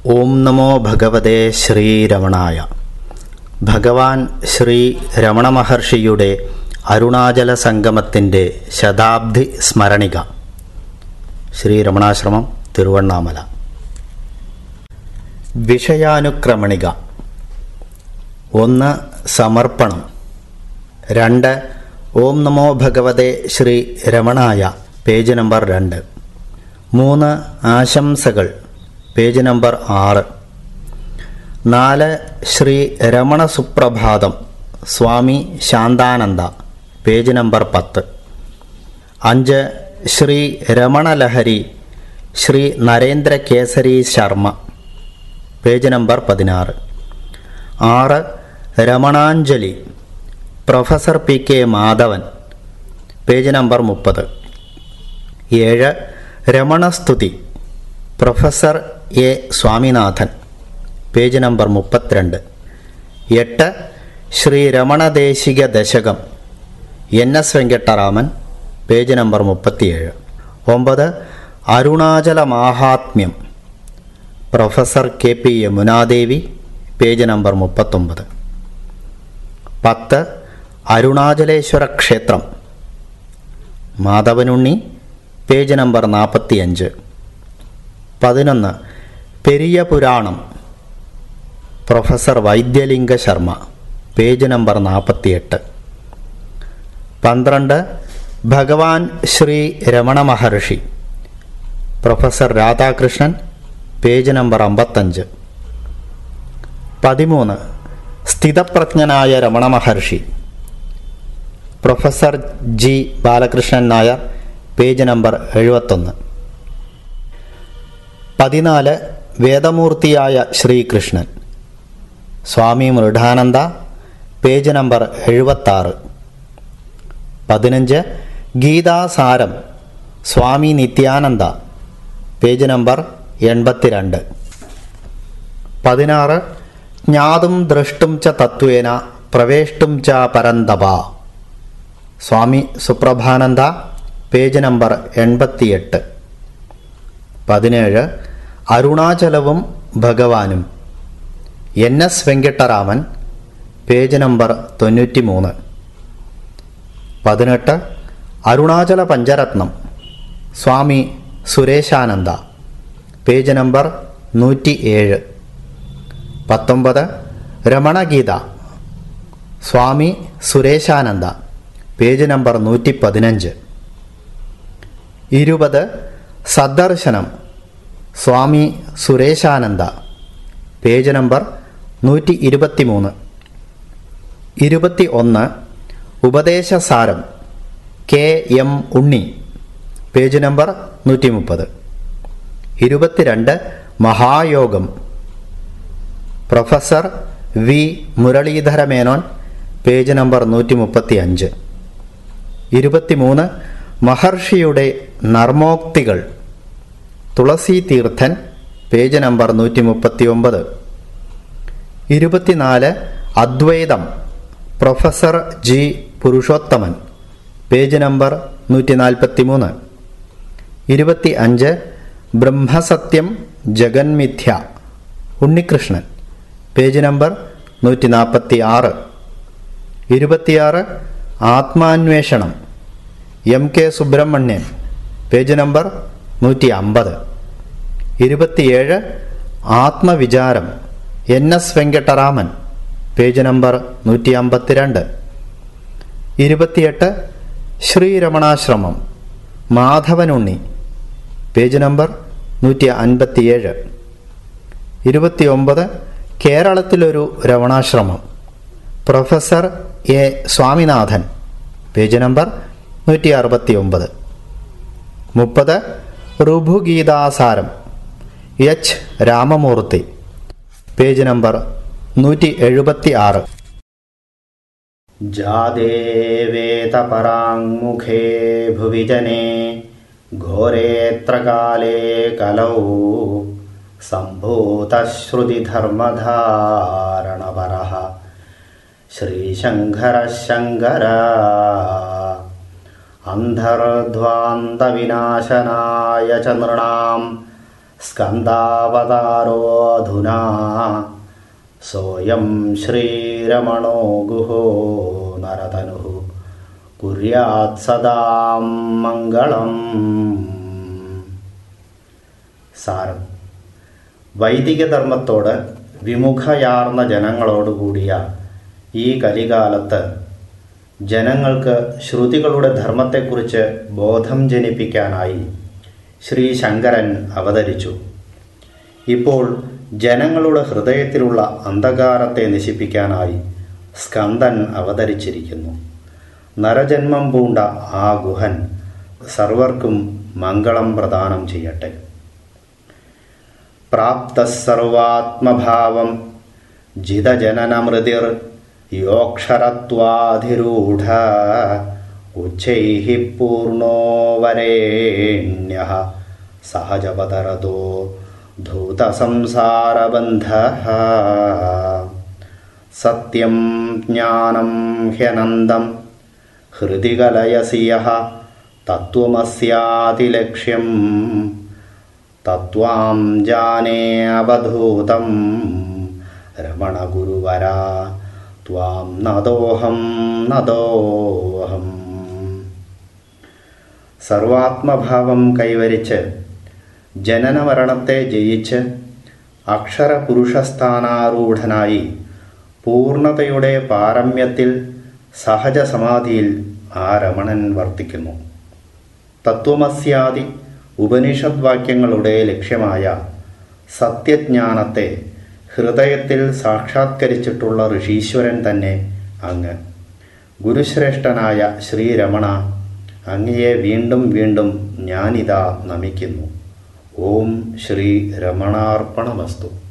ഓം നമോ ഭഗവതേ ശ്രീരമണായ ഭഗവാൻ ശ്രീ രമണ മഹർഷിയുടെ അരുണാചല സംഗമത്തിൻ്റെ ശതാബ്ദി സ്മരണിക ശ്രീ രമണാശ്രമം തിരുവണ്ണാമല വിഷയാനുക്രമണിക ഒന്ന് സമർപ്പണം രണ്ട് ഓം നമോ ഭഗവതേ ശ്രീ രമണായ പേജ് നമ്പർ രണ്ട് മൂന്ന് ആശംസകൾ പേജ് നമ്പർ ആറ് നാല് ശ്രീ രമണ സുപ്രഭാതം സ്വാമി ശാന്താനന്ദ പേജ് നമ്പർ പത്ത് അഞ്ച് ശ്രീ രമണ ലഹരി ശ്രീ നരേന്ദ്ര കേസരി ശർമ്മ പേജ് നമ്പർ പതിനാറ് ആറ് Ramananjali professor P K Madhavan page number മുപ്പത് ഏഴ് Ramanastuti professor A Swaminathan page number മുപ്പത്തിരണ്ട് എട്ട് ശ്രീ രമണദേശിക ദശകം N S Venkataraman page number മുപ്പത്തിയേഴ് ഒമ്പത് അരുണാചല മാഹാത്മ്യം professor K P Yamunadevi page number മുപ്പത്തൊമ്പത് പത്ത് അരുണാചലേശ്വര ക്ഷേത്രം മാധവനുണ്ണി പേജ് നമ്പർ നാൽപ്പത്തിയഞ്ച് പതിനൊന്ന് Periya Puranam professor Vaidyalinga Sharma page number നാൽപ്പത്തിയെട്ട് പന്ത്രണ്ട് Bhagavan Shri Ramana Maharshi professor Radhakrishnan page number അമ്പത്തഞ്ച് പതിമൂന്ന് സ്ഥിതപ്രജ്ഞനായ Ramana Maharshi professor G Balakrishnan Nair page number എഴുപത്തൊന്ന് പതിനാല് വേദമൂർത്തിയായ ശ്രീകൃഷ്ണൻ സ്വാമി മൃഢാനന്ദ പേജ് നമ്പർ എഴുപത്താറ് പതിനഞ്ച് ഗീതാസാരം സ്വാമി നിത്യാനന്ദ പേജ് നമ്പർ എൺപത്തിരണ്ട് പതിനാറ് ജ്ഞാതും ദ്രഷ്ടും ച തത്വേന പ്രവേഷ്ടും ച പരന്തപ സ്വാമി സുപ്രഭാനന്ദ പേജ് നമ്പർ എൺപത്തിയെട്ട് പതിനേഴ് അരുണാചലവും ഭഗവാനും N S Venkataraman page number തൊണ്ണൂറ്റി മൂന്ന് പതിനെട്ട് അരുണാചല പഞ്ചരത്നം സ്വാമി സുരേശാനന്ദ പേജ് നമ്പർ നൂറ്റി ഏഴ് പത്തൊമ്പത് രമണഗീത സ്വാമി സുരേശാനന്ദ പേജ് നമ്പർ നൂറ്റി പതിനഞ്ച് ഇരുപത് സദ്ദർശനം സ്വാമി സുരേശാനന്ദ പേജ് നമ്പർ നൂറ്റി ഇരുപത്തി മൂന്ന് ഇരുപത്തി ഒന്ന് ഉപദേശസാരം K M Unni page number നൂറ്റി മുപ്പത് ഇരുപത്തിരണ്ട് മഹായോഗം professor V Muralidhara Menon page number നൂറ്റി മുപ്പത്തി അഞ്ച് ഇരുപത്തിമൂന്ന് മഹർഷിയുടെ നർമ്മോക്തികൾ തുളസി തീർത്ഥൻ പേജ് നമ്പർ നൂറ്റി മുപ്പത്തി ഒമ്പത് ഇരുപത്തിനാല് അദ്വൈതം professor G Purushothaman page number നൂറ്റി നാൽപ്പത്തി മൂന്ന് ഇരുപത്തി അഞ്ച് ബ്രഹ്മസത്യം ജഗന്മിഥ്യ ഉണ്ണികൃഷ്ണൻ പേജ് നമ്പർ നൂറ്റി നാൽപ്പത്തി ആറ് ഇരുപത്തിയാറ് ആത്മാന്വേഷണം M K Subrahmanian page number നൂറ്റി അമ്പത് ഇരുപത്തിയേഴ് ആത്മവിചാരം N S Venkataraman page number നൂറ്റി അമ്പത്തിരണ്ട് ഇരുപത്തിയെട്ട് ശ്രീരമണാശ്രമം മാധവനുണ്ണി പേജ് നമ്പർ നൂറ്റി അൻപത്തിയേഴ് ഇരുപത്തിയൊമ്പത് കേരളത്തിലൊരു രമണാശ്രമം professor A Swaminathan page number നൂറ്റി അറുപത്തി ഒമ്പത് മുപ്പത് ഋഭുഗീതാസാരം എച്ച് രാമമൂർത്തി പേജ് നമ്പർ നൂറ്റി എഴുപത്തി ആറ് ജാദേവേതപരാങ്മുഖേ ഭുവിജനേ ഘോരേത്ര കാലേ കലൗ सम्भूतश्रुतिधर्मधारणपरः श्रीशङ्करः शङ्कर अन्धर्ध्वान्तविनाशनाय च नृणां സ്കന്ധാവതാരോധുനാ സോയം ശ്രീരമണോ ഗുഹോ നരതനു കുര്യാത് സദാം മംഗളം സാരം വൈദിക ധർമ്മത്തോട് വിമുഖയാർന്ന ജനങ്ങളോടുകൂടിയ ഈ കലികാലത്ത് ജനങ്ങൾക്ക് ശ്രുതികളുടെ ധർമ്മത്തെക്കുറിച്ച് ബോധം ജനിപ്പിക്കാനായി ശ്രീ ശങ്കരൻ അവതരിച്ചു ഇപ്പോൾ ജനങ്ങളുടെ ഹൃദയത്തിലുള്ള അന്ധകാരത്തെ നശിപ്പിക്കാനായി സ്കന്ദൻ അവതരിച്ചിരിക്കുന്നു നരജന്മം പൂണ്ട ആ ഗുഹൻ സർവർക്കും മംഗളം പ്രദാനം ചെയ്യട്ടെ പ്രാപ്തസർവാത്മഭാവം ജിതജനനമൃതിർ യോക്ഷരത്വാധിരൂഢ ഉച്ചൈः പൂർണോ വരേണ്യः സഹജപതരതോ ധൂതസംസാരബന്ധः സത്യം ജ്ഞാനം ഹ്യനന്തം ഹൃദി കലയസി യः തത്വമസ്യാതിലക്ഷ്യം തത്വാം ജാനേ അവധൂതം രമണ ഗുരുവര ത്വാം നദോഹം നദോഹം സർവാത്മഭാവം കൈവരിച്ച് ജനനമരണത്തെ ജയിച്ച് അക്ഷരപുരുഷസ്ഥാനാരൂഢനായി പൂർണതയുടെ പാരമ്യത്തിൽ സഹജ സമാധിയിൽ ആ രമണൻ വർത്തിക്കുന്നു തത്വമസ്യാദി ഉപനിഷദ് വാക്യങ്ങളുടെ ലക്ഷ്യമായ സത്യജ്ഞാനത്തെ ഹൃദയത്തിൽ സാക്ഷാത്കരിച്ചിട്ടുള്ള ഋഷീശ്വരൻ തന്നെ അങ്ങ് ഗുരുശ്രേഷ്ഠനായ ശ്രീരമണ അങ്ങയെ വീണ്ടും വീണ്ടും ഞാനിതാ നമിക്കുന്നു ഓം ശ്രീ രമണാർപ്പണമസ്തു